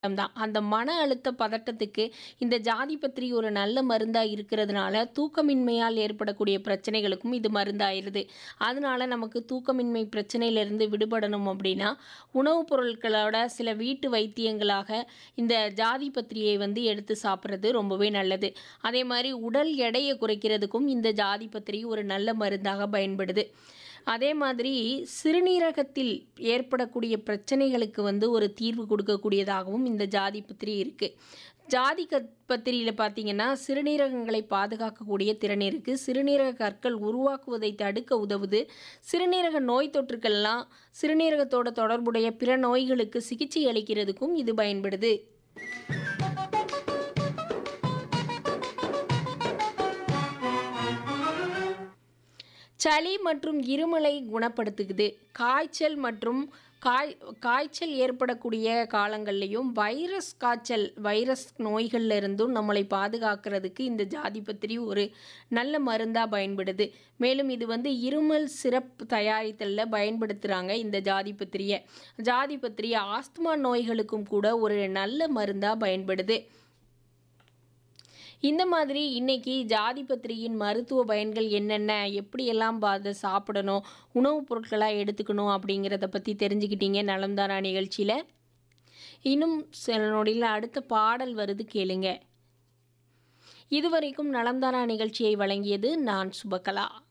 தான். அந்த மன அழுத்த பதட்டத்துக்கு இந்த ஜாதிபத்திரி ஒரு நல்ல மருந்தா இருக்கிறதுனால, தூக்கமின்மையால் ஏற்படக்கூடிய பிரச்சனைகளுக்கும் இது மருந்தாயிருது. அதனால நமக்கு தூக்கமின்மை பிரச்சனையிலிருந்து விடுபடணும் அப்படின்னா, உணவுப் பொருட்களோட சில வீட்டு வைத்தியங்களாக இந்த ஜாதிபத்திரியை வந்து எடுத்து சாப்பிடுறது ரொம்பவே நல்லது. அதே மாரி உடல் எடைய குறைக்கிறதுக்கும் இந்த ஜாதிபத்திரி ஒரு நல்ல மருந்தாக பயன்படுது. அதே மாதிரி சிறுநீரகத்தில் ஏற்படக்கூடிய பிரச்சனைகளுக்கு வந்து ஒரு தீர்வு கொடுக்கக்கூடியதாகவும் இந்த ஜாதிபத்திரி இருக்கு. ஜாதி கத் பத்திரியில பார்த்தீங்கன்னா, சிறுநீரகங்களை பாதுகாக்கக்கூடிய திறன் இருக்கு. சிறுநீரக கற்கள் உருவாக்குவதை தடுக்க உதவுது. சிறுநீரக நோய் தொற்றுக்கள்லாம் சிறுநீரகத்தோட தொடர்புடைய பிற நோய்களுக்கு சிகிச்சை அளிக்கிறதுக்கும் இது பயன்படுது. சளி மற்றும் இருமலை குணப்படுத்துகுது. காய்ச்சல் மற்றும் காய் காய்ச்சல் ஏற்படக்கூடிய காலங்கள்லயும், வைரஸ் காய்ச்சல் வைரஸ் நோய்கள்ல இருந்தும் நம்மளை பாதுகாக்கிறதுக்கு இந்த ஜாதிபத்திரி ஒரு நல்ல மருந்தா பயன்படுது. மேலும் இது வந்து இருமல் சிரப் தயாரித்தல்ல பயன்படுத்துறாங்க இந்த ஜாதிபத்திரிய. ஜாதிபத்திரி ஆஸ்துமா நோய்களுக்கும் கூட ஒரு நல்ல மருந்தா பயன்படுது. இந்த மாதிரி இன்னைக்கு ஜாதிபத்திரியின் மருத்துவ பயன்கள் என்னென்ன? எப்படியெல்லாம் ப அத சாப்பிடணும்? உணவுப் பொருட்களா எடுத்துக்கணும் அப்படிங்கிறத பத்தி தெரிஞ்சுக்கிட்டீங்க நலம் தானா நிகழ்ச்சியில. இன்னும் சில நொடியில அடுத்த பாடல் வருது கேளுங்க. இதுவரைக்கும் நலம் தானா நிகழ்ச்சியை வழங்கியது நான் சுபகலா.